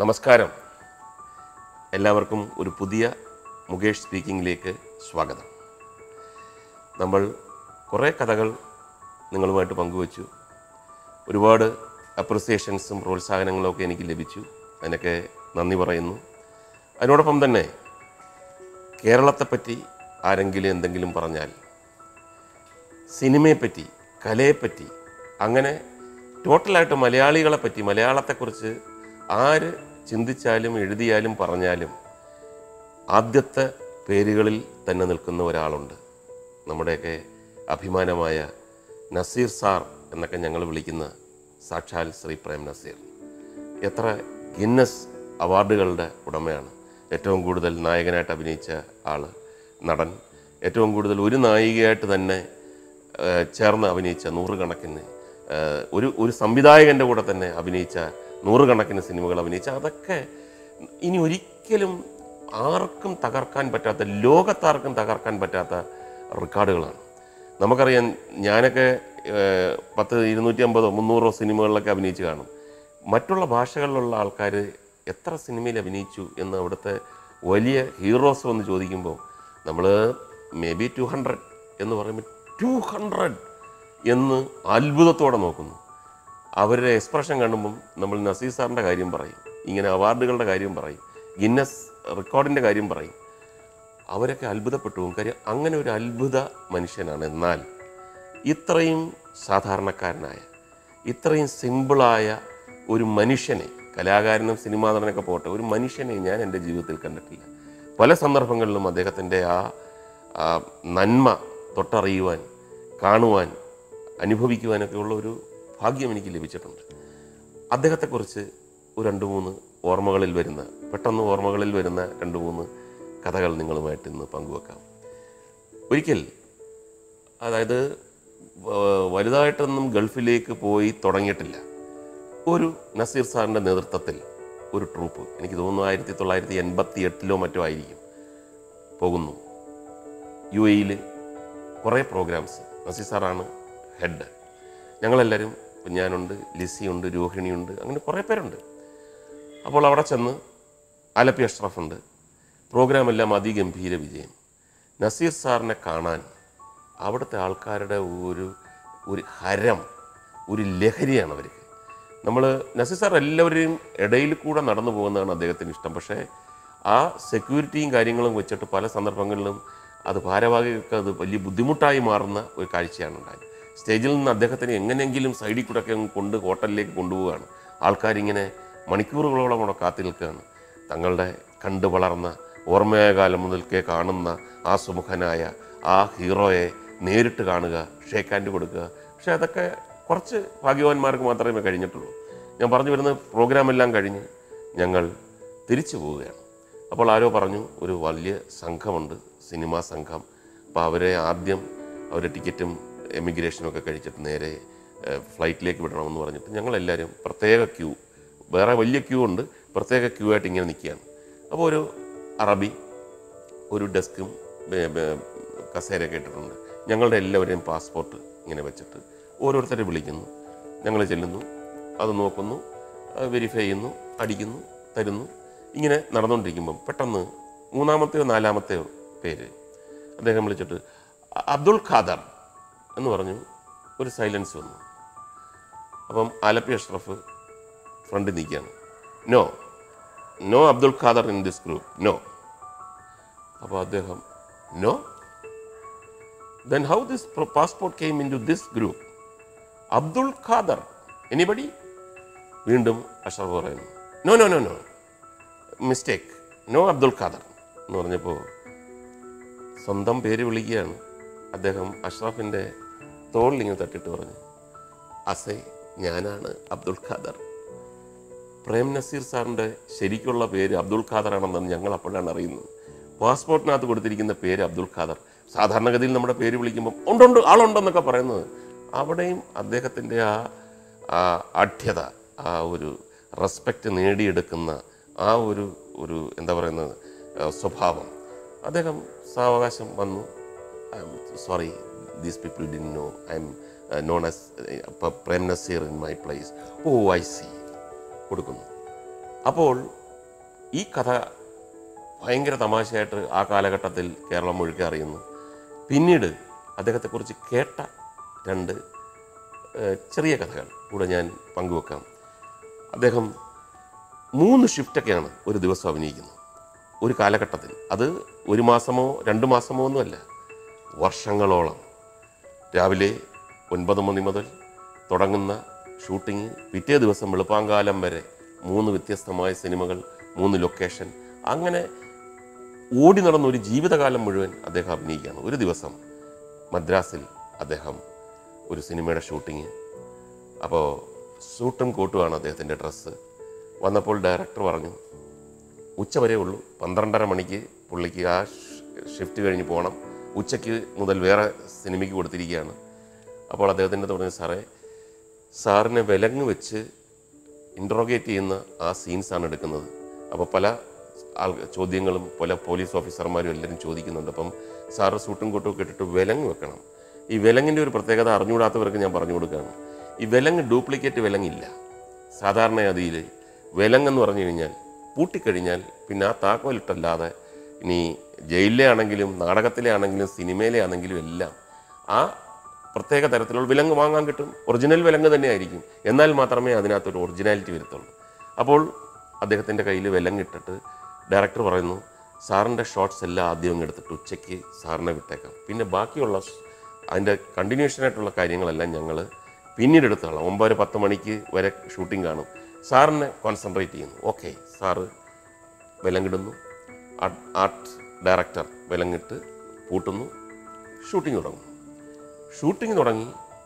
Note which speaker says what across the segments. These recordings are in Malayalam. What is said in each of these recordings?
Speaker 1: നമസ്കാരം എല്ലാവർക്കും ഒരു പുതിയ മുകേഷ് സ്പീക്കിങ്ങിലേക്ക് സ്വാഗതം നമ്മൾ കുറേ കഥകൾ നിങ്ങളുമായിട്ട് പങ്കുവച്ചു ഒരുപാട് അപ്രിസിയേഷൻസും പ്രോത്സാഹനങ്ങളും ഒക്കെ എനിക്ക് ലഭിച്ചു അതിനൊക്കെ നന്ദി പറയുന്നു അതിനോടൊപ്പം തന്നെ കേരളത്തെപ്പറ്റി ആരെങ്കിലും എന്തെങ്കിലും പറഞ്ഞാൽ സിനിമയെപ്പറ്റി കലയെപ്പറ്റി അങ്ങനെ ടോട്ടലായിട്ട് മലയാളികളെ പറ്റി മലയാളത്തെക്കുറിച്ച് ആര് ചിന്തിച്ചാലും എഴുതിയാലും പറഞ്ഞാലും ആദ്യത്തെ പേരുകളിൽ തന്നെ നിൽക്കുന്ന ഒരാളുണ്ട് നമ്മുടെയൊക്കെ അഭിമാനമായ നസീർ സാർ എന്നൊക്കെ ഞങ്ങൾ വിളിക്കുന്ന സാക്ഷാൽ ശ്രീ പ്രേം നസീർ എത്ര ഗിന്നസ് അവാർഡുകളുടെ ഉടമയാണ് ഏറ്റവും കൂടുതൽ നായകനായിട്ട് അഭിനയിച്ച ആൾ നടൻ ഏറ്റവും കൂടുതൽ ഒരു നായികയായിട്ട് തന്നെ ഏഹ്, ചേർന്ന് അഭിനയിച്ച നൂറുകണക്കിന് ഏഹ്, ഒരു ഒരു സംവിധായകൻ്റെ കൂടെ തന്നെ അഭിനയിച്ച നൂറുകണക്കിന് സിനിമകൾ അഭിനയിച്ച അതൊക്കെ ഇനി ഒരിക്കലും ആർക്കും തകർക്കാൻ പറ്റാത്ത ലോകത്താർക്കും തകർക്കാൻ പറ്റാത്ത റെക്കോർഡുകളാണ് നമുക്കറിയാം ഞാനൊക്കെ ഏഹ്, പത്ത് ഇരുന്നൂറ്റി അമ്പതോ മുന്നൂറോ സിനിമകളിലൊക്കെ അഭിനയിച്ച് കാണും മറ്റുള്ള ഭാഷകളിലുള്ള ആൾക്കാർ എത്ര സിനിമയിൽ അഭിനയിച്ചു എന്ന് അവിടുത്തെ വലിയ ഹീറോസ് വന്ന് ചോദിക്കുമ്പോൾ നമ്മൾ മേ ബി ടു ഹൺഡ്രഡ് എന്ന് പറയുമ്പോൾ ടു ഹൺഡ്രഡ് എന്ന് അത്ഭുതത്തോടെ നോക്കുന്നു അവരുടെ എക്സ്പ്രഷൻ കാണുമ്പം നമ്മൾ നസീർ സാറിൻ്റെ കാര്യം പറയും ഇങ്ങനെ അവാർഡുകളുടെ കാര്യം പറയും ഗിന്നസ് റെക്കോർഡിൻ്റെ കാര്യം പറയും അവരൊക്കെ അത്ഭുതപ്പെട്ടു പോകും കാര്യം അങ്ങനെ ഒരു അത്ഭുത മനുഷ്യനാണ് എന്നാൽ ഇത്രയും സാധാരണക്കാരനായ ഇത്രയും സിമ്പിളായ ഒരു മനുഷ്യനെ കലാകാരനും സിനിമാ നടനൊക്കെ പോട്ടെ ഒരു മനുഷ്യനെ ഞാൻ എൻ്റെ ജീവിതത്തിൽ കണ്ടിട്ടില്ല പല സന്ദർഭങ്ങളിലും അദ്ദേഹത്തിൻ്റെ ആ ആ നന്മ തൊട്ടറിയുവാൻ കാണുവാൻ അനുഭവിക്കുവാനൊക്കെ ഉള്ള ഒരു ഭാഗ്യം എനിക്ക് ലഭിച്ചിട്ടുണ്ട് അദ്ദേഹത്തെക്കുറിച്ച് ഒരു രണ്ട് മൂന്ന് ഓർമ്മകളിൽ വരുന്ന പെട്ടെന്ന് ഓർമ്മകളിൽ വരുന്ന രണ്ട് മൂന്ന് കഥകൾ നിങ്ങളുമായിട്ട് ഇന്ന് പങ്കുവെക്കാം ഒരിക്കൽ അതായത് വ- വലുതായിട്ടൊന്നും ഗൾഫിലേക്ക് പോയി തുടങ്ങിയിട്ടില്ല ഒരു നസീർ സാറിൻ്റെ നേതൃത്വത്തിൽ ഒരു ട്രൂപ്പ് എനിക്ക് തോന്നുന്നു ആയിരത്തി തൊള്ളായിരത്തി എൺപത്തി എട്ടിലോ മറ്റോ ആയിരിക്കും പോകുന്നു യു എയിൽ കുറേ പ്രോഗ്രാംസ് നസീർ സാറാണ് ഹെഡ് ഞങ്ങളെല്ലാവരും ഇപ്പം ഞാനുണ്ട് ലിസിയുണ്ട് രോഹിണിയുണ്ട് അങ്ങനെ കുറേ പേരുണ്ട് അപ്പോൾ അവിടെ ചെന്ന് ആലപ്പി അഷ്റഫ് ഉണ്ട് പ്രോഗ്രാം എല്ലാം അതിഗംഭീര വിജയം നസീർ സാറിനെ കാണാൻ അവിടുത്തെ ആൾക്കാരുടെ ഒരു ഒരു ഹരം ഒരു ലഹരിയാണ് അവർക്ക് നമ്മൾ നസീർ സാർ എല്ലാവരെയും ഇടയിൽ കൂടെ നടന്നു പോകുന്നതാണ് അദ്ദേഹത്തിന് ഇഷ്ടം പക്ഷേ ആ സെക്യൂരിറ്റിയും കാര്യങ്ങളും വെച്ചിട്ട് പല സന്ദർഭങ്ങളിലും അത് ഭാരവാഹികൾക്ക് അത് വലിയ ബുദ്ധിമുട്ടായി മാറുന്ന ഒരു കാഴ്ചയാണ് ഉണ്ടായത് സ്റ്റേജിൽ നിന്ന് അദ്ദേഹത്തിന് എങ്ങനെയെങ്കിലും സൈഡിൽ കൂടെ ഒക്കെ അങ്ങ് കൊണ്ട് ഹോട്ടലിലേക്ക് കൊണ്ടുപോവുകയാണ് ആൾക്കാരിങ്ങനെ മണിക്കൂറുകളോളം അവിടെ കാത്തു നിൽക്കുകയാണ് തങ്ങളുടെ കണ്ടു വളർന്ന ഓർമ്മയായ കാലം മുതൽക്കേ കാണുന്ന ആ സുമുഖനായ ആ ഹീറോയെ നേരിട്ട് കാണുക ഷേക്ക് ഹാൻഡ് കൊടുക്കുക പക്ഷേ അതൊക്കെ കുറച്ച് ഭാഗ്യവാന്മാർക്ക് മാത്രമേ കഴിഞ്ഞിട്ടുള്ളൂ ഞാൻ പറഞ്ഞു വരുന്ന പ്രോഗ്രാം എല്ലാം കഴിഞ്ഞ് ഞങ്ങൾ തിരിച്ചു പോവുകയാണ് അപ്പോൾ ആരോ പറഞ്ഞു ഒരു വലിയ സംഘമുണ്ട് സിനിമാ സംഘം അപ്പോൾ അവരെ ആദ്യം അവരുടെ ടിക്കറ്റും എമിഗ്രേഷനും ഒക്കെ കഴിച്ചിട്ട് നേരെ ഏഹ്, ഫ്ലൈറ്റിലേക്ക് വിടണമെന്ന് പറഞ്ഞിട്ട് ഞങ്ങളെല്ലാവരും പ്രത്യേക ക്യൂ വേറെ വലിയ ക്യൂ ഉണ്ട് പ്രത്യേക ക്യൂ ആയിട്ട് ഇങ്ങനെ നിൽക്കുകയാണ് അപ്പോൾ ഒരു അറബി ഒരു ഡെസ്കും ബേ- ബേ- കസേരയൊക്കെ ഇട്ടിട്ടുണ്ട് ഞങ്ങളുടെ എല്ലാവരെയും പാസ്പോർട്ട് ഇങ്ങനെ വെച്ചിട്ട് ഓരോരുത്തരെ വിളിക്കുന്നു ഞങ്ങൾ ചെല്ലുന്നു അത് നോക്കുന്നു വെരിഫൈ ചെയ്യുന്നു അടിക്കുന്നു തരുന്നു ഇങ്ങനെ നടന്നുകൊണ്ടിരിക്കുമ്പം പെട്ടെന്ന് മൂന്നാമത്തെയോ നാലാമത്തെയോ പേര് അദ്ദേഹം വിളിച്ചിട്ട് "അ- അബ്ദുൾ ഖാദർ എന്ന് പറഞ്ഞു ഒരു സൈലൻസ് വന്നു അപ്പം ആലപ്പി അഷ്റഫ് ഫ്രണ്ടിൽ നിൽക്കുകയാണ് no no Abdul Khader in this group no അപ്പോൾ അദ്ദേഹം no then how this passport came into this group Abdul Khader anybody വീണ്ടും അഷ്റഫ് പറയുന്നു no no no no mistake no Abdul Khader എന്ന് പറഞ്ഞപ്പോൾ സ്വന്തം പേര് വിളിക്കുകയാണ് അദ്ദേഹം അഷ്റഫിൻ്റെ തോളിലിങ്ങനെ തട്ടിട്ട് പറഞ്ഞു അസേ ഞാനാണ് അബ്ദുൾ ഖാദർ പ്രേം നസീർ സാറിൻ്റെ ശരിക്കുള്ള പേര് അബ്ദുൾ ഖാദർ ആണെന്ന് ഞങ്ങൾ അപ്പോഴാണ് അറിയുന്നത് പാസ്പോർട്ടിനകത്ത് കൊടുത്തിരിക്കുന്ന പേര് അബ്ദുൾ ഖാദർ സാധാരണഗതിയിൽ നമ്മുടെ പേര് വിളിക്കുമ്പം ഉണ്ടുണ്ട് ആളുണ്ടെന്നൊക്കെ പറയുന്നത് അവിടെയും അദ്ദേഹത്തിൻ്റെ ആ ആ ആഢ്യത ആ ഒരു റെസ്പെക്റ്റ് നേടിയെടുക്കുന്ന ആ ഒരു ഒരു എന്താ പറയുന്നത് ആ, സ്വഭാവം അദ്ദേഹം സാവകാശം വന്നു sorry these people didn't no I am known as Prem Nazir in my place oh I see കൊടുക്കുന്നു അപ്പോൾ ഈ കഥ ഭയങ്കര തമാശയായിട്ട് ആ കാലഘട്ടത്തിൽ കേരളം മുഴുക്കെ അറിയുന്നു പിന്നീട് അദ്ദേഹത്തെക്കുറിച്ച് കേട്ട രണ്ട് ഏഹ്, ചെറിയ കഥകൾ കൂടെ ഞാൻ പങ്കുവെക്കാം അദ്ദേഹം മൂന്ന് ഷിഫ്റ്റൊക്കെയാണ് ഒരു ദിവസം അഭിനയിക്കുന്നത് ഒരു കാലഘട്ടത്തിൽ അത് ഒരു മാസമോ രണ്ട് മാസമോ ഒന്നുമല്ല വർഷങ്ങളോളം രാവിലെ ഒൻപത് മണി മുതൽ തുടങ്ങുന്ന ഷൂട്ടിങ് പിറ്റേ ദിവസം വെളുപ്പാങ്കാലം വരെ മൂന്ന് വ്യത്യസ്തമായ സിനിമകൾ മൂന്ന് ലൊക്കേഷൻ അങ്ങനെ ഓടി നടന്ന ഒരു ജീവിതകാലം മുഴുവൻ അദ്ദേഹം അഭിനയിക്കുകയാണ് ഒരു ദിവസം മദ്രാസിൽ അദ്ദേഹം ഒരു സിനിമയുടെ ഷൂട്ടിങ് അപ്പോൾ സൂട്ടും കോട്ടുമാണ് അദ്ദേഹത്തിൻ്റെ ഡ്രസ്സ് വന്നപ്പോൾ ഡയറക്ടർ പറഞ്ഞു ഉച്ച വരെ ഉള്ളൂ പന്ത്രണ്ടര മണിക്ക് പുള്ളിക്ക് ആ ഷിഫ്റ്റ് കഴിഞ്ഞ് പോകണം ഉച്ചയ്ക്ക് മുതൽ വേറെ സിനിമയ്ക്ക് കൊടുത്തിരിക്കുകയാണ് അപ്പോൾ അദ്ദേഹത്തിൻ്റെ അടുത്ത് പറഞ്ഞു സാറേ സാറിനെ വിലങ്ങ് വെച്ച് ഇൻട്രോഗേറ്റ് ചെയ്യുന്ന ആ സീൻസാണ് എടുക്കുന്നത് അപ്പോൾ പല ആൾ ചോദ്യങ്ങളും പല പോലീസ് ഓഫീസർമാരും എല്ലാവരും ചോദിക്കുന്നുണ്ട് അപ്പം സാറ് സൂട്ടും കോട്ടും ഒക്കെ ഇട്ടിട്ട് വിലങ്ങ് വെക്കണം ഈ വിലങ്ങിൻ്റെ ഒരു പ്രത്യേകത അറിഞ്ഞുകൂടാത്തവർക്ക് ഞാൻ പറഞ്ഞു കൊടുക്കുകയാണ് ഈ വിലങ്ങ് ഡ്യൂപ്ലിക്കേറ്റ് വിലങ്ങില്ല സാധാരണഗതിയിൽ വിലങ്ങെന്ന് പറഞ്ഞു കഴിഞ്ഞാൽ പൂട്ടിക്കഴിഞ്ഞാൽ പിന്നെ ആ താക്കോലിട്ടല്ലാതെ ഇനി ജയിലിലെ ആണെങ്കിലും നാടകത്തിലെ ആണെങ്കിലും സിനിമയിലെ ആണെങ്കിലും എല്ലാം ആ പ്രത്യേക തരത്തിലുള്ള വിലങ്ങ് വാങ്ങാൻ കിട്ടും ഒറിജിനൽ വിലങ്ങ് തന്നെ ആയിരിക്കും എന്നാൽ മാത്രമേ അതിനകത്തൊരു ഒറിജിനാലിറ്റി വരത്തുള്ളൂ അപ്പോൾ അദ്ദേഹത്തിൻ്റെ കയ്യിൽ വിലങ്ങിട്ടിട്ട് ഡയറക്ടർ പറയുന്നു സാറിൻ്റെ ഷോട്ട്സ് എല്ലാം ആദ്യം അങ്ങ് എടുത്തിട്ട് ഉച്ചയ്ക്ക് സാറിനെ വിട്ടേക്കാം പിന്നെ ബാക്കിയുള്ള സ് അതിൻ്റെ കണ്ടിന്യൂഷനായിട്ടുള്ള കാര്യങ്ങളെല്ലാം ഞങ്ങൾ പിന്നീട് എടുത്തോളാം ഒമ്പത് പത്ത് മണിക്ക് വരെ ഷൂട്ടിംഗ് കാണും സാറിനെ കോൺസെൻട്രേറ്റ് ചെയ്യുന്നു ഓക്കെ സാറ് വിലങ്ങിടുന്നു ആർട്ട് ആർട്ട് ഡയറക്ടർ വിലങ്ങിട്ട് പൂട്ടുന്നു ഷൂട്ടിംഗ് തുടങ്ങുന്നു ഷൂട്ടിംഗ് തുടങ്ങി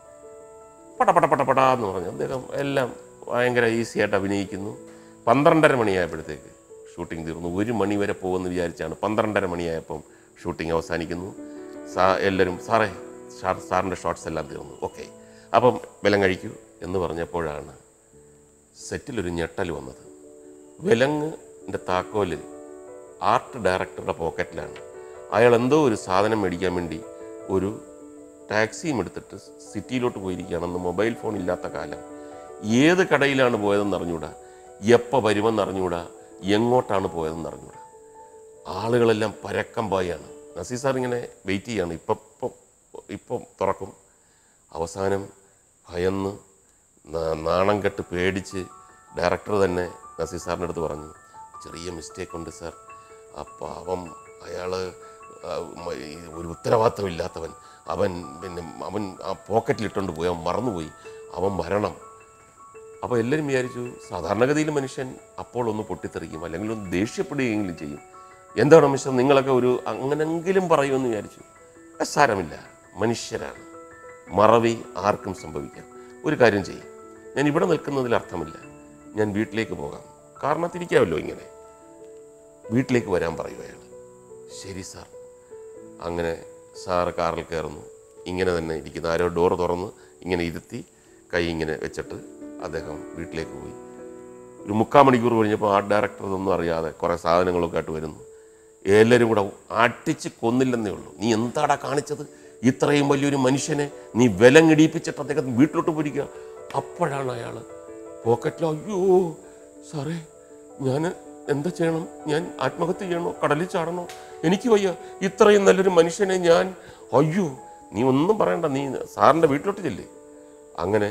Speaker 1: പട പട പട പട എന്ന് പറഞ്ഞു അദ്ദേഹം എല്ലാം ഭയങ്കര ഈസി ആയിട്ട് അഭിനയിക്കുന്നു പന്ത്രണ്ടര മണിയായപ്പോഴത്തേക്ക് ഷൂട്ടിംഗ് തീർന്നു ഒരു മണി വരെ പോകുമെന്ന് വിചാരിച്ചാണ് പന്ത്രണ്ടര മണിയായപ്പം ഷൂട്ടിംഗ് അവസാനിക്കുന്നു സാ എല്ലാവരും സാറേ സാർ സാറിൻ്റെ ഷോട്ട്സ് എല്ലാം തീർന്നു ഓക്കെ അപ്പം വിലം കഴിക്കൂ എന്ന് പറഞ്ഞപ്പോഴാണ് സെറ്റിലൊരു ഞെട്ടൽ വന്നത് വിലങ്ങിൻ്റെ താക്കോല് ആർട്ട് ഡയറക്ടറുടെ പോക്കറ്റിലാണ് അയാൾ എന്തോ ഒരു സാധനം മേടിക്കാൻ വേണ്ടി ഒരു ടാക്സിയും എടുത്തിട്ട് സിറ്റിയിലോട്ട് പോയിരിക്കുകയാണെന്ന് മൊബൈൽ ഫോൺ ഇല്ലാത്ത കാലം ഏത് കടയിലാണ് പോയതെന്ന് അറിഞ്ഞൂടാ എപ്പോൾ വരുമെന്ന് അറിഞ്ഞൂടാ എങ്ങോട്ടാണ് പോയതെന്ന് അറിഞ്ഞൂടാ ആളുകളെല്ലാം പരക്കം പായാണ് നസീർ സാർ ഇങ്ങനെ വെയിറ്റ് ചെയ്യാണ് ഇപ്പം ഇപ്പം ഇപ്പം തുറക്കും അവസാനം ഭയന്ന് നാ- നാണം കെട്ട് പേടിച്ച് ഡയറക്ടർ തന്നെ നസീർ സാറിൻ്റെ അടുത്ത് പറഞ്ഞു ചെറിയ മിസ്റ്റേക്ക് ഉണ്ട് സാർ ആ പാവം അയാൾ ഒരു ഉത്തരവാദിത്തമില്ലാത്തവൻ അവൻ പിന്നെ അവൻ ആ പോക്കറ്റിലിട്ടുകൊണ്ട് പോയി അവൻ മറന്നുപോയി അവൻ വരണം അപ്പോൾ എല്ലാവരും വിചാരിച്ചു സാധാരണഗതിയിൽ മനുഷ്യൻ അപ്പോൾ ഒന്ന് പൊട്ടിത്തെറിക്കും അല്ലെങ്കിൽ ഒന്ന് ദേഷ്യപ്പെടുകയെങ്കിലും ചെയ്യും എന്താണ് മിസ്റ്റർ നിങ്ങളൊക്കെ ഒരു അങ്ങനെങ്കിലും പറയുമെന്ന് വിചാരിച്ചു അത് സാരമില്ല മനുഷ്യരാണ് മറവി ആർക്കും സംഭവിക്കാം ഒരു കാര്യം ചെയ്യും ഞാൻ ഇവിടെ നിൽക്കുന്നതിൽ അർത്ഥമില്ല ഞാൻ വീട്ടിലേക്ക് പോകാം കാരണത്തിരിക്കാമല്ലോ ഇങ്ങനെ വീട്ടിലേക്ക് വരാൻ പറയും അയാൾ ശരി സാർ അങ്ങനെ സാറ് കാറിൽ കയറുന്നു ഇങ്ങനെ തന്നെ ഇരിക്കുന്ന ആരോ ഡോർ തുറന്ന് ഇങ്ങനെ ഇരുത്തി കൈ ഇങ്ങനെ വെച്ചിട്ട് അദ്ദേഹം വീട്ടിലേക്ക് പോയി ഒരു മുക്കാൽ മണിക്കൂർ കഴിഞ്ഞപ്പോൾ ആർട്ട് ഡയറക്ടർ ഇതൊന്നും അറിയാതെ കുറേ സാധനങ്ങളൊക്കെ ആയിട്ട് വരുന്നു എല്ലാവരും കൂടെ അടിച്ച് കൊന്നില്ലെന്നേ ഉള്ളൂ നീ എന്താടാ കാണിച്ചത് ഇത്രയും വലിയൊരു മനുഷ്യനെ നീ വിലങ്ങിടിപ്പിച്ചിട്ട് അദ്ദേഹം വീട്ടിലോട്ട് പോയിരിക്കുക അപ്പോഴാണ് അയാൾ പോക്കറ്റിൽ അയ്യോ സാറേ ഞാൻ എന്താ ചെയ്യണം ഞാൻ ആത്മഹത്യ ചെയ്യണോ കടലിൽ ചാടണോ എനിക്ക് വയ്യ ഇത്രയും നല്ലൊരു മനുഷ്യനെ ഞാൻ അയ്യോ നീ ഒന്നും പറയണ്ട നീ സാറിൻ്റെ വീട്ടിലോട്ട് ചെല്ലേ അങ്ങനെ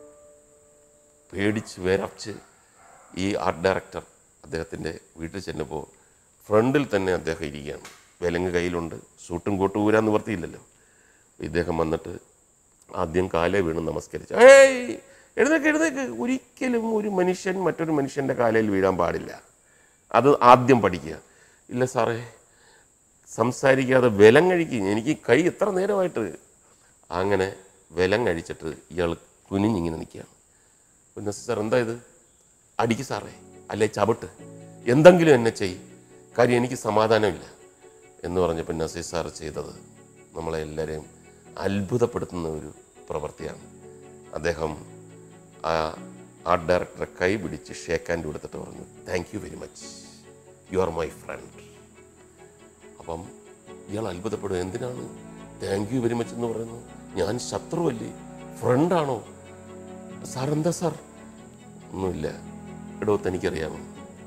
Speaker 1: പേടിച്ച് വേരച്ച് ഈ ആർട്ട് ഡയറക്ടർ അദ്ദേഹത്തിൻ്റെ വീട്ടിൽ ചെന്നപ്പോൾ ഫ്രണ്ടിൽ തന്നെ അദ്ദേഹം ഇരിക്കുകയാണ് വിലങ്ങ് കയ്യിലുണ്ട് സൂട്ടും കോട്ടും ഊരാൻ നിവർത്തിയില്ലല്ലോ ഇദ്ദേഹം വന്നിട്ട് ആദ്യം കാലേ വീണ് നമസ്കരിച്ചു ഏയ് എഴുന്നേക്ക് എഴുന്നേക്ക് ഒരിക്കലും ഒരു മനുഷ്യൻ മറ്റൊരു മനുഷ്യൻ്റെ കാലയിൽ വീഴാൻ പാടില്ല അത് ആദ്യം പഠിക്കുക ഇല്ല സാറേ സംസാരിക്കാതെ വിലം കഴിക്കും എനിക്ക് കൈ എത്ര നേരമായിട്ട് അങ്ങനെ വിലം കഴിച്ചിട്ട് ഇയാൾ കുനിഞ്ഞിങ്ങനെ നിൽക്കുകയാണ് പിന്നെ സാർ എന്താ ഇത് അടിക്ക് സാറേ അല്ലെ ചവിട്ട് എന്തെങ്കിലും എന്നെ ചെയ് കാര്യം എനിക്ക് സമാധാനമില്ല എന്ന് പറഞ്ഞപ്പോൾ നസീർ സാർ ചെയ്തത് നമ്മളെ എല്ലാവരെയും അത്ഭുതപ്പെടുത്തുന്ന ഒരു പ്രവൃത്തിയാണ് അദ്ദേഹം ആ ആർട്ട് ഡയറക്ടറെ കൈ പിടിച്ച് ഷേക്ക് ഹാൻഡ് കൊടുത്തിട്ട് പറഞ്ഞു thank you very much you are my friend അപ്പം ഇയാൾ അത്ഭുതപ്പെടും എന്തിനാണ് താങ്ക് യു വെരി മച്ച് എന്ന് പറയുന്നത് ഞാൻ ശത്രുവല്ലേ ഫ്രണ്ടാണോ സാർ എന്താ സാർ ഒന്നുമില്ല എടോ തനിക്കറിയാമോ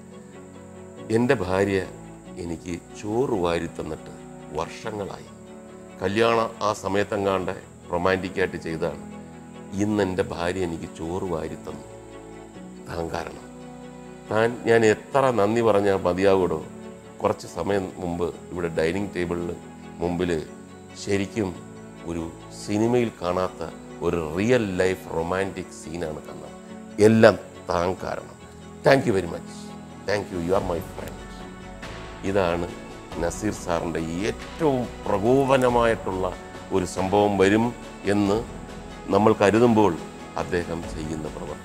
Speaker 1: എൻ്റെ ഭാര്യ എനിക്ക് ചോറ് വാരി തന്നിട്ട് വർഷങ്ങളായി കല്യാണം ആ സമയത്തെങ്ങാണ്ട് റൊമാൻറ്റിക്കായിട്ട് ചെയ്തതാണ് ഇന്ന് എൻ്റെ ഭാര്യ എനിക്ക് ചോറ് വാരി തന്നു താൻ കാരണം താൻ ഞാൻ എത്ര നന്ദി പറഞ്ഞാൽ മതിയാകൂടോ കുറച്ച് സമയം മുമ്പ് ഇവിടെ ഡൈനിങ് ടേബിളിൽ മുമ്പിൽ ശരിക്കും ഒരു സിനിമയിൽ കാണാത്ത ഒരു റിയൽ ലൈഫ് റൊമാൻറ്റിക് സീനാണ് കണ്ടത് എല്ലാം താൻ കാരണം thank you very much thank you you are my friend ഇതാണ് നസീർ സാറിൻ്റെ ഏറ്റവും പ്രകോപനമായിട്ടുള്ള ഒരു സംഭവം വരും എന്ന് നമ്മൾ കരുതുമ്പോൾ അദ്ദേഹം ചെയ്യുന്ന പ്രവർത്തനം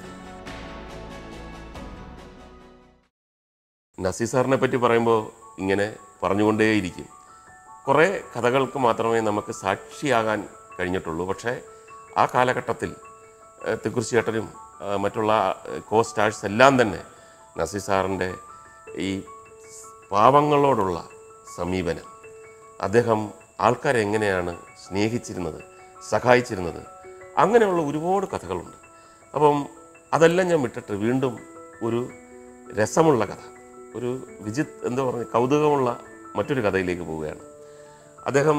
Speaker 1: നസീർ സാറിനെ പറ്റി പറയുമ്പോൾ ഇങ്ങനെ പറഞ്ഞുകൊണ്ടേയിരിക്കും കുറേ കഥകൾക്ക് മാത്രമേ നമുക്ക് സാക്ഷിയാകാൻ കഴിഞ്ഞിട്ടുള്ളൂ പക്ഷേ ആ കാലഘട്ടത്തിൽ ഏഹ്, തിക്കുറിശി ചേട്ടനും ഏഹ്, മറ്റുള്ള കോ സ്റ്റാർസ് എല്ലാം തന്നെ നസീർ സാറിൻ്റെ ഈ പാവങ്ങളോടുള്ള സമീപനം അദ്ദേഹം ആൾക്കാരെ എങ്ങനെയാണ് സ്നേഹിച്ചിരുന്നത് സഹായിച്ചിരുന്നത് അങ്ങനെയുള്ള ഒരുപാട് കഥകളുണ്ട് അപ്പം അതെല്ലാം ഞാൻ വിട്ടിട്ട് വീണ്ടും ഒരു രസമുള്ള കഥ ഒരു വിജിത് എന്താ പറയുക കൗതുകമുള്ള മറ്റൊരു കഥയിലേക്ക് പോവുകയാണ് അദ്ദേഹം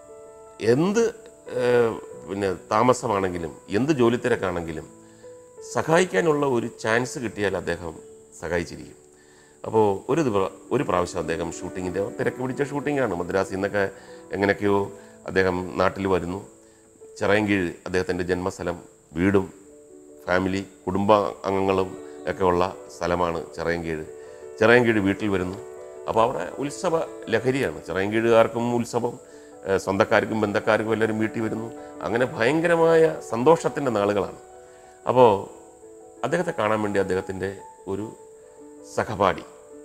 Speaker 1: എന്ത് ഏഹ്, പിന്നെ താമസമാണെങ്കിലും എന്ത് ജോലി തിരക്കാണെങ്കിലും സഹായിക്കാനുള്ള ഒരു ചാൻസ് കിട്ടിയാൽ അദ്ദേഹം സഹായിച്ചിരിക്കും അപ്പോൾ ഒരു ദിവ- ഒരു പ്രാവശ്യം അദ്ദേഹം ഷൂട്ടിങ്ങിൻ്റെ തിരക്ക് പിടിച്ച ഷൂട്ടിങ്ങാണ് മദ്രാസിൽ നിന്നൊക്കെ എങ്ങനെയൊക്കെയോ അദ്ദേഹം നാട്ടിൽ വരുന്നു ചിറയൻകീഴ് അദ്ദേഹത്തിൻ്റെ ജന്മസ്ഥലം വീടും ഫാമിലി കുടുംബ അംഗങ്ങളും ഒക്കെ ഉള്ള സ്ഥലമാണ് ചിറയൻകീഴ് ചിറയൻകീഴ് വീട്ടിൽ വരുന്നു അപ്പോൾ അവിടെ ഉത്സവ ലഹരിയാണ് ചിറയൻകീഴുകാർക്കും ഉത്സവം ഏഹ് സ്വന്തക്കാർക്കും ബന്ധക്കാർക്കും എല്ലാവരും വീട്ടിൽ വരുന്നു അങ്ങനെ ഭയങ്കരമായ സന്തോഷത്തിൻ്റെ നാളുകളാണ് അപ്പോൾ അദ്ദേഹത്തെ കാണാൻ വേണ്ടി അദ്ദേഹത്തിൻ്റെ ഒരു സഹപാഠി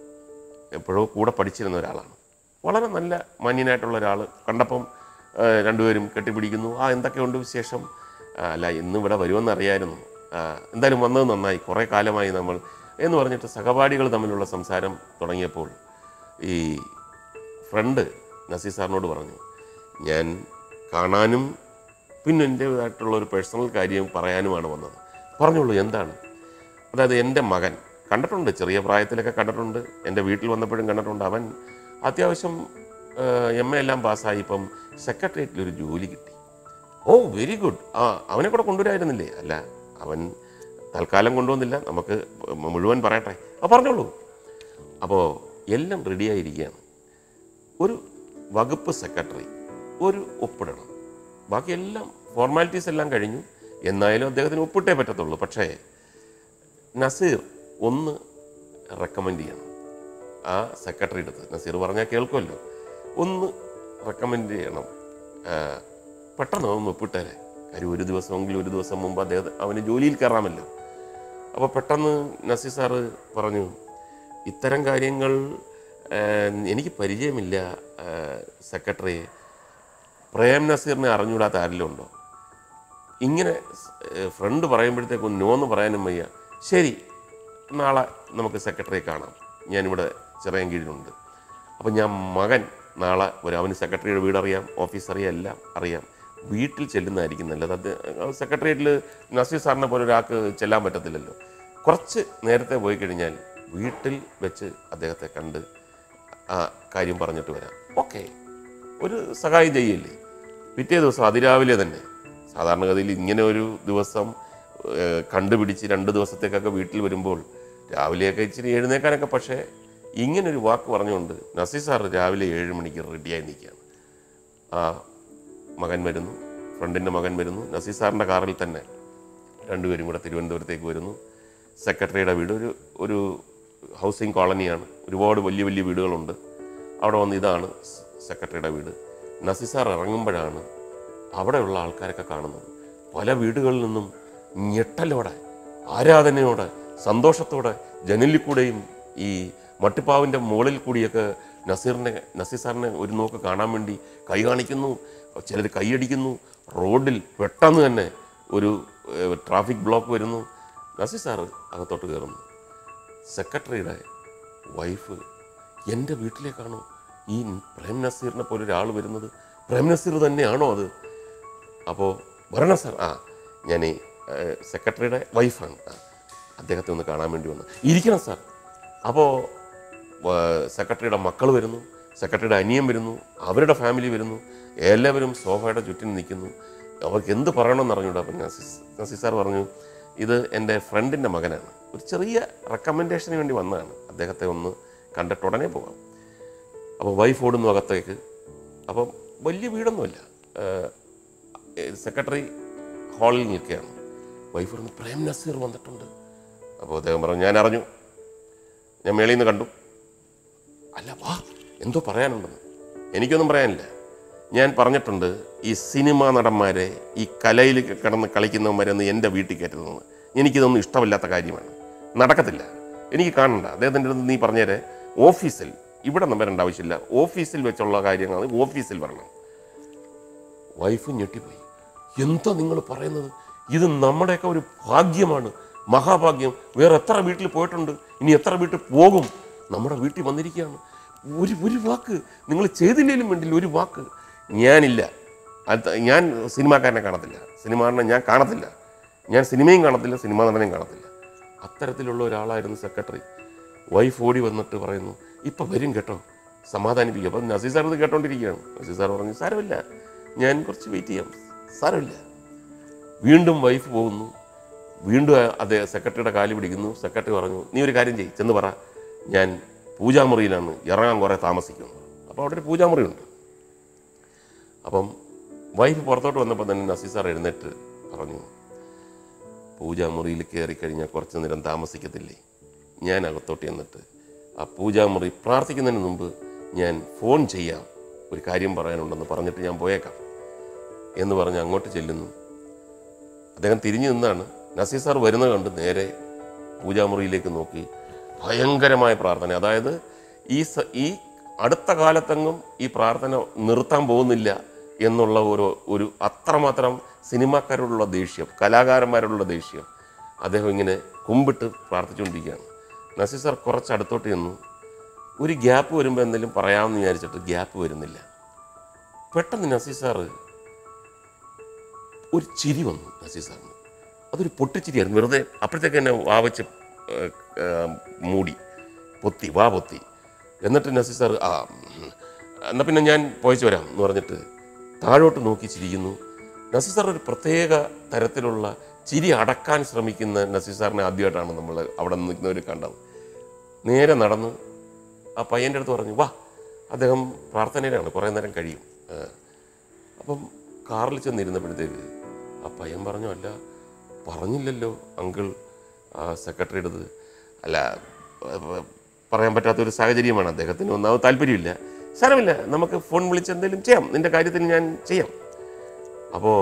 Speaker 1: എപ്പോഴോ കൂടെ പഠിച്ചിരുന്ന ഒരാളാണ് വളരെ നല്ല മാന്യനായിട്ടുള്ള ഒരാൾ കണ്ടപ്പം ആ, രണ്ടുപേരും കെട്ടിപ്പിടിക്കുന്നു ആ എന്തൊക്കെയുണ്ട് വിശേഷം ആ, അല്ല ഇന്ന് ഇവിടെ വരുമെന്ന് അറിയായിരുന്നു ആ, എന്തായാലും വന്നത് നന്നായി കുറേ കാലമായി നമ്മൾ എന്ന് പറഞ്ഞിട്ട് സഹപാഠികൾ തമ്മിലുള്ള സംസാരം തുടങ്ങിയപ്പോൾ ഈ ഫ്രണ്ട് നസീർ സാറിനോട് പറഞ്ഞു ഞാൻ കാണാനും പിന്നെ എൻ്റേതായിട്ടുള്ള ഒരു പേഴ്സണൽ കാര്യം പറയാനുമാണ് വന്നത് പറഞ്ഞോളൂ എന്താണ് അതായത് എൻ്റെ മകൻ കണ്ടിട്ടുണ്ട് ചെറിയ പ്രായത്തിലൊക്കെ കണ്ടിട്ടുണ്ട് എൻ്റെ വീട്ടിൽ വന്നപ്പോഴും കണ്ടിട്ടുണ്ട് അവൻ അത്യാവശ്യം എം എ എല്ലാം പാസ്സായി ഇപ്പം സെക്രട്ടേറിയറ്റിൽ ഒരു ജോലി കിട്ടി ഓ വെരി ഗുഡ് ആ അവനെ കൂടെ കൊണ്ടുവരായിരുന്നില്ലേ അല്ല അവൻ തൽക്കാലം കൊണ്ടുവന്നില്ല നമുക്ക് മുഴുവൻ പറയട്ടെ ആ പറഞ്ഞോളൂ അപ്പോൾ എല്ലാം റെഡിയായിരിക്കുകയാണ് ഒരു വകുപ്പ് സെക്രട്ടറി ഒരു ഒപ്പിടണം ബാക്കി എല്ലാം ഫോർമാലിറ്റീസ് എല്ലാം കഴിഞ്ഞു എന്നായാലും അദ്ദേഹത്തിന് ഒപ്പിട്ടേ പറ്റത്തുള്ളൂ പക്ഷേ നസീർ ഒന്ന് റെക്കമെൻഡ് ചെയ്യണം ആ സെക്രട്ടറി അടുത്ത് നസീർ പറഞ്ഞാൽ കേൾക്കുമല്ലോ ഒന്ന് റെക്കമെൻഡ് ചെയ്യണം ആ, പെട്ടെന്ന് ഒന്ന് ഒപ്പിട്ടേരെ കാര്യം ഒരു ദിവസമെങ്കിലും ഒരു ദിവസം മുമ്പ് അദ്ദേഹം അവന് ജോലിയിൽ കയറാമല്ലോ അപ്പോൾ പെട്ടെന്ന് നസീർ സാറ് പറഞ്ഞു ഇത്തരം കാര്യങ്ങൾ ആ, എനിക്ക് പരിചയമില്ല ആ, സെക്രട്ടറിയെ പ്രേം നസീറിനെ അറിഞ്ഞൂടാത്ത ആരെങ്കിലും ഉണ്ടോ ഇങ്ങനെ ഫ്രണ്ട് പറയുമ്പോഴത്തേക്ക് നോ എന്ന് പറയാനും വയ്യ ശരി നാളെ നമുക്ക് സെക്രട്ടറിയെ കാണാം ഞാനിവിടെ ചിറയൻകീഴിലുണ്ട് അപ്പം ഞാൻ മകൻ നാളെ വരും അവന് സെക്രട്ടറിയുടെ വീട് അറിയാം ഓഫീസ് അറിയാം എല്ലാം അറിയാം വീട്ടിൽ ചെല്ലുന്നതായിരിക്കും നല്ലത് അത് സെക്രട്ടേറിയറ്റിൽ നസീർ സാറിനെ പോലെ ഒരാൾക്ക് ചെല്ലാൻ പറ്റത്തില്ലല്ലോ കുറച്ച് നേരത്തെ പോയി കഴിഞ്ഞാൽ വീട്ടിൽ വെച്ച് അദ്ദേഹത്തെ കണ്ട് ആ കാര്യം പറഞ്ഞിട്ട് വരാം ഓക്കെ ഒരു സഹായം ചെയ്യില്ലേ പിറ്റേ ദിവസം അതിരാവിലെ തന്നെ സാധാരണഗതിയിൽ ഇങ്ങനെ ഒരു ദിവസം ഏഹ്, കണ്ടുപിടിച്ച് രണ്ട് ദിവസത്തേക്കൊക്കെ വീട്ടിൽ വരുമ്പോൾ രാവിലെയൊക്കെ ഇച്ചിരി എഴുന്നേക്കാനൊക്കെ പക്ഷേ ഇങ്ങനൊരു വാക്ക് പറഞ്ഞുകൊണ്ട് നസീർ സാർ രാവിലെ ഏഴ് മണിക്ക് റെഡിയായി നിൽക്കുകയാണ് ആ മകൻ വരുന്നു ഫ്രണ്ടിൻ്റെ മകൻ വരുന്നു നസീർ സാറിൻ്റെ കാറിൽ തന്നെ രണ്ടുപേരും കൂടെ തിരുവനന്തപുരത്തേക്ക് വരുന്നു സെക്രട്ടറിയുടെ വീട് ഒരു ഒരു ഹൗസിംഗ് കോളനിയാണ് ഒരുപാട് വലിയ വലിയ വീടുകളുണ്ട് അവിടെ വന്ന് ഇതാണ് സ് സെക്രട്ടറിയുടെ വീട് നസീർ സാർ ഇറങ്ങുമ്പോഴാണ് അവിടെയുള്ള ആൾക്കാരൊക്കെ കാണുന്നത് പല വീടുകളിൽ നിന്നും ഞെട്ടലോടെ ആരാധനയോടെ സന്തോഷത്തോടെ ജനലിൽ കൂടെയും ഈ മട്ടുപ്പാവിൻ്റെ മുകളിൽ കൂടിയൊക്കെ നസീറിനെ നസീർ സാറിനെ ഒരു നോക്ക് കാണാൻ വേണ്ടി കൈ കാണിക്കുന്നു ചിലർ കൈയടിക്കുന്നു റോഡിൽ പെട്ടെന്ന് തന്നെ ഒരു ഏഹ്, ട്രാഫിക് ബ്ലോക്ക് വരുന്നു നസീർ സാറ് അകത്തോട്ട് കയറുന്നു സെക്രട്ടറിയുടെ വൈഫ് എൻ്റെ വീട്ടിലേക്കാണോ ഈ പ്രേം നസീറിനെ പോലെ ഒരാൾ വരുന്നത് പ്രേം നസീർ തന്നെയാണോ അത് അപ്പോൾ വരണം സാർ ആ ഞാൻ ഈ ഏഹ്, സെക്രട്ടറിയുടെ വൈഫാണ് ആ അദ്ദേഹത്തെ ഒന്ന് കാണാൻ വേണ്ടി വന്നു ഇരിക്കണം സാർ അപ്പോൾ വ- സെക്രട്ടറിയുടെ മക്കൾ വരുന്നു സെക്രട്ടറിയുടെ അനിയൻ വരുന്നു അവരുടെ ഫാമിലി വരുന്നു എല്ലാവരും സോഫയുടെ ചുറ്റിനും നിൽക്കുന്നു അവർക്ക് എന്ത് പറയണമെന്ന് അറിഞ്ഞൂടാ അപ്പം നസീസ് നസീസ് സാർ പറഞ്ഞു ഇത് എൻ്റെ ഫ്രണ്ടിൻ്റെ മകനാണ് ഒരു ചെറിയ റെക്കമെൻഡേഷന് വേണ്ടി വന്നതാണ് അദ്ദേഹത്തെ ഒന്ന് കണ്ടിട്ട് ഉടനെ പോകാം അപ്പോൾ വൈഫ് ഓടുന്നു അകത്തേക്ക് അപ്പം വലിയ വീടൊന്നുമല്ല സെക്രട്ടറി ഹാളിൽ നിൽക്കുകയാണ് വൈഫ് പറഞ്ഞു പ്രേം നസീർ വന്നിട്ടുണ്ട് അപ്പോൾ അദ്ദേഹം പറഞ്ഞു ഞാൻ അറിഞ്ഞു ഞാൻ മേളിൽ നിന്ന് കണ്ടു അല്ല വാ എന്തോ പറയാനുണ്ടെന്ന് എനിക്കൊന്നും പറയാനില്ല ഞാൻ പറഞ്ഞിട്ടുണ്ട് ഈ സിനിമാ നടന്മാരെ ഈ കലയിൽ കിടന്ന് കളിക്കുന്നവന്മാരൊന്നും എൻ്റെ വീട്ടിൽ കയറ്റുന്നത് എനിക്കിതൊന്നും ഇഷ്ടമില്ലാത്ത കാര്യമാണ് നടക്കത്തില്ല എനിക്ക് കാണണ്ട അദ്ദേഹത്തിൻ്റെ അടുത്ത് നീ പറഞ്ഞേരെ ഓഫീസിൽ ഇവിടെ ഒന്നും വരേണ്ട ആവശ്യമില്ല ഓഫീസിൽ വെച്ചുള്ള കാര്യങ്ങൾ ഓഫീസിൽ വരണം വൈഫ് ഞെട്ടിപ്പോയി എന്താ നിങ്ങൾ പറയുന്നത് ഇത് നമ്മുടെയൊക്കെ ഒരു ഭാഗ്യമാണ് മഹാഭാഗ്യം വേറെ എത്ര വീട്ടിൽ പോയിട്ടുണ്ട് ഇനി എത്ര വീട്ടിൽ പോകും നമ്മുടെ വീട്ടിൽ വന്നിരിക്കുകയാണ് ഒരു ഒരു വാക്ക് നിങ്ങൾ ചെയ്തില്ലെങ്കിലും വേണ്ടില്ല ഒരു വാക്ക് ഞാനില്ല അത് ഞാൻ സിനിമാക്കാരനെ കാണത്തില്ല സിനിമാറിനെ ഞാൻ കാണത്തില്ല ഞാൻ സിനിമയും കാണത്തില്ല സിനിമാ നടനെയും കാണത്തില്ല അത്തരത്തിലുള്ള ഒരാളായിരുന്നു സെക്രട്ടറി വൈഫ് ഓടി വന്നിട്ട് പറയുന്നു ഇപ്പം വരും കേട്ടോ സമാധാനിപ്പിക്കുക അപ്പം നസീർ സാർ ഇത് കേട്ടോണ്ടിരിക്കുകയാണ് നസീർ സാർ പറഞ്ഞു സാരമില്ല ഞാൻ കുറച്ച് വെയിറ്റ് ചെയ്യാം സാരമില്ല വീണ്ടും വൈഫ് പോകുന്നു വീണ്ടും അതേ സെക്രട്ടറിയുടെ കാല് പിടിക്കുന്നു സെക്രട്ടറി പറഞ്ഞു നീ ഒരു കാര്യം ചെയ്യ് ചെന്ന് പറ ഞാൻ പൂജാമുറിയിലാണ് ഇറങ്ങാൻ കുറേ താമസിക്കുന്നു അപ്പോൾ അവിടെ ഒരു പൂജാമുറിയുണ്ട് അപ്പം വൈഫ് പുറത്തോട്ട് വന്നപ്പോൾ തന്നെ നസീർ സാർ എഴുന്നേറ്റ് പറഞ്ഞു പൂജാമുറിയിൽ കയറി കഴിഞ്ഞാൽ കുറച്ച് നേരം താമസിക്കത്തില്ലേ ഞാൻ അകത്തോട്ട് ചെന്നിട്ട് ആ പൂജാമുറി പ്രാർത്ഥിക്കുന്നതിന് മുമ്പ് ഞാൻ ഫോൺ ചെയ്യാം ഒരു കാര്യം പറയാനുണ്ടെന്ന് പറഞ്ഞിട്ട് ഞാൻ പോയേക്കാം എന്ന് പറഞ്ഞ് അങ്ങോട്ട് ചെല്ലുന്നു അദ്ദേഹം തിരിഞ്ഞു നിന്നാണ് നസീർ സാർ വരുന്നത് കണ്ട് നേരെ പൂജാമുറിയിലേക്ക് നോക്കി ഭയങ്കരമായ പ്രാർത്ഥന അതായത് ഈ സ ഈ അടുത്ത കാലത്തെങ്ങും ഈ പ്രാർത്ഥന നിർത്താൻ പോകുന്നില്ല എന്നുള്ള ഒരു ഒരു അത്രമാത്രം സിനിമാക്കാരോടുള്ള ദേഷ്യം കലാകാരന്മാരോടുള്ള ദേഷ്യം അദ്ദേഹം ഇങ്ങനെ കുമ്പിട്ട് പ്രാർത്ഥിച്ചുകൊണ്ടിരിക്കുകയാണ് നസീർ സാർ കുറച്ച് അടുത്തോട്ട് ചെന്നു ഒരു ഗ്യാപ്പ് വരുമ്പോൾ എന്തെങ്കിലും പറയാമെന്ന് വിചാരിച്ചിട്ട് ഗ്യാപ്പ് വരുന്നില്ല പെട്ടെന്ന് നസീർ സാറ് ഒരു ചിരി വന്നു നസീർ സാറിന് അതൊരു പൊട്ടിച്ചിരിയായിരുന്നു വെറുതെ അപ്പോഴത്തേക്ക് തന്നെ വാ വെച്ച് ഏഹ്, ഏഹ്, മൂടി പൊത്തി വാ പൊത്തി എന്നിട്ട് നസീർ സാർ ആ ഉം, എന്നാൽ പിന്നെ ഞാൻ പോയിച്ചു വരാം എന്ന് പറഞ്ഞിട്ട് താഴോട്ട് നോക്കി ചിരിക്കുന്നു നസീർ സാർ ഒരു പ്രത്യേക തരത്തിലുള്ള ചിരി അടക്കാൻ ശ്രമിക്കുന്ന നസീർ സാറിനെ ആദ്യമായിട്ടാണ് നമ്മൾ അവിടെ നിൽക്കുന്നവർ കണ്ടത് നേരെ നടന്ന് ആ പയ്യൻ്റെ അടുത്ത് പറഞ്ഞു വാ അദ്ദേഹം പ്രാർത്ഥനയിലാണ് കുറേ നേരം കഴിയും ഏഹ്. അപ്പം കാറിൽ ചെന്നിരുന്നപ്പോഴത്തേക്ക് ആ പയ്യൻ പറഞ്ഞു അല്ല പറഞ്ഞില്ലല്ലോ അങ്കിൾ ആ സെക്രട്ടറിയുടേത് അല്ല ഏ, ഏ, പറയാൻ പറ്റാത്തൊരു സാഹചര്യമാണ് അദ്ദേഹത്തിന് ഒന്നാമത് താല്പര്യമില്ല സാരമില്ല നമുക്ക് ഫോൺ വിളിച്ച് എന്തെങ്കിലും ചെയ്യാം നിന്റെ കാര്യത്തിൽ ഞാൻ ചെയ്യാം അപ്പോൾ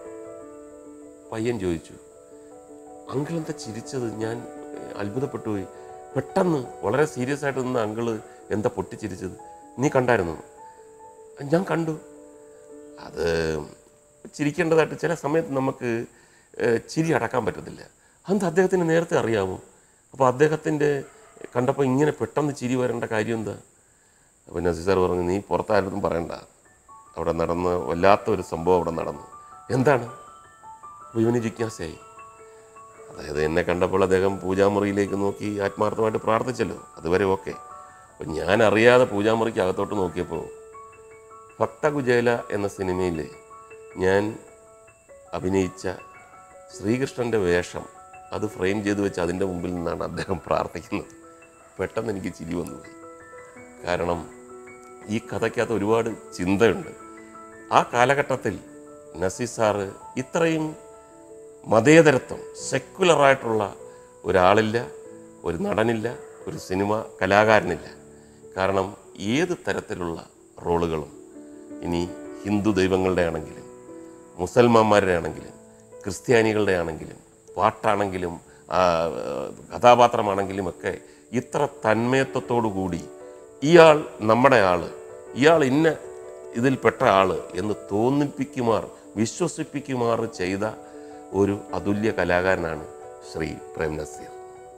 Speaker 1: പയ്യൻ ചോദിച്ചു അങ്കിൾ എന്താ ചിരിച്ചത് ഞാൻ ഏ, അത്ഭുതപ്പെട്ടു പോയി പെട്ടെന്ന് വളരെ സീരിയസ് ആയിട്ട് നിന്ന അങ്കിള് എന്താ പൊട്ടിച്ചിരിച്ചത് നീ കണ്ടായിരുന്നു ഞാൻ കണ്ടു അത് ചിരിക്കേണ്ടതായിട്ട് ചില സമയത്ത് നമുക്ക് ഏഹ്, ചിരി അടക്കാൻ പറ്റത്തില്ല അത് അദ്ദേഹത്തിന് നേരത്തെ അറിയാമോ അപ്പോൾ അദ്ദേഹത്തിൻ്റെ കണ്ടപ്പോൾ ഇങ്ങനെ പെട്ടെന്ന് ചിരി വരേണ്ട കാര്യം എന്താ അപ്പോൾ നസീർ സാർ പറഞ്ഞു നീ പുറത്താരും പറയണ്ട അവിടെ നടന്ന് വല്ലാത്ത ഒരു സംഭവം അവിടെ നടന്നു എന്താണ് അപ്പോൾ ഇവന് ജിജ്ഞാസയായി അതായത് എന്നെ കണ്ടപ്പോൾ അദ്ദേഹം പൂജാമുറിയിലേക്ക് നോക്കി ആത്മാർത്ഥമായിട്ട് പ്രാർത്ഥിച്ചല്ലോ അതുവരെ ഓക്കെ അപ്പോൾ ഞാൻ അറിയാതെ പൂജാമുറിക്ക് അകത്തോട്ട് നോക്കിയപ്പോൾ ഭക്തകുചേല എന്ന സിനിമയിൽ ഞാൻ അഭിനയിച്ച ശ്രീകൃഷ്ണൻ്റെ വേഷം അത് ഫ്രെയിം ചെയ്ത് വെച്ച് അതിൻ്റെ മുമ്പിൽ നിന്നാണ് അദ്ദേഹം പ്രാർത്ഥിക്കുന്നത് പെട്ടെന്ന് എനിക്ക് ചിരി വന്നുപോയി കാരണം ഈ കഥയ്ക്കകത്ത് ഒരുപാട് ചിന്തയുണ്ട് ആ കാലഘട്ടത്തിൽ നസീർ സാറ് ഇത്രയും മതേതരത്വം സെക്കുലറായിട്ടുള്ള ഒരാളില്ല ഒരു നടനില്ല ഒരു സിനിമ കലാകാരനില്ല കാരണം ഏത് തരത്തിലുള്ള റോളുകളും ഇനി ഹിന്ദു ദൈവങ്ങളുടെ ആണെങ്കിലും മുസൽമാന്മാരുടെ ആണെങ്കിലും ക്രിസ്ത്യാനികളുടെ ആണെങ്കിലും പാട്ടാണെങ്കിലും ആ, കഥാപാത്രമാണെങ്കിലും ഒക്കെ ഇത്ര തന്മയത്വത്തോടു കൂടി ഇയാൾ നമ്മുടെ ആള് ഇയാൾ ഇന്ന ഇതിൽപ്പെട്ട ആള് എന്ന് തോന്നിപ്പിക്കുമാർ വിശ്വസിപ്പിക്കുമാർ ചെയ്ത ഒരു അതുല്യ കലാകാരനാണ് ശ്രീ പ്രേം നസീർ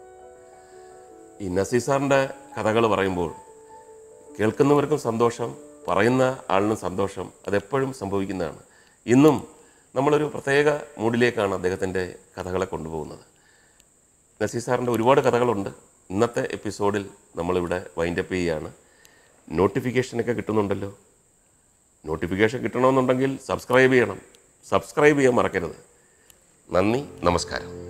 Speaker 1: ഈ നസീർ സാറിൻ്റെ കഥകൾ പറയുമ്പോൾ കേൾക്കുന്നവർക്കും സന്തോഷം പറയുന്ന ആളിനും സന്തോഷം അതെപ്പോഴും സംഭവിക്കുന്നതാണ് ഇന്നും നമ്മളൊരു പ്രത്യേക മൂഡിലേക്കാണ് അദ്ദേഹത്തിൻ്റെ കഥകളെ കൊണ്ടുപോകുന്നത് നസീർ സാറിൻ്റെ ഒരുപാട് കഥകളുണ്ട് ഇന്നത്തെ എപ്പിസോഡിൽ നമ്മളിവിടെ വൈൻഡപ്പ് ചെയ്യുകയാണ് നോട്ടിഫിക്കേഷനൊക്കെ കിട്ടുന്നുണ്ടല്ലോ നോട്ടിഫിക്കേഷൻ കിട്ടണമെന്നുണ്ടെങ്കിൽ സബ്സ്ക്രൈബ് ചെയ്യണം സബ്സ്ക്രൈബ് ചെയ്യാൻ മറക്കരുത് നന്ദി നമസ്കാരം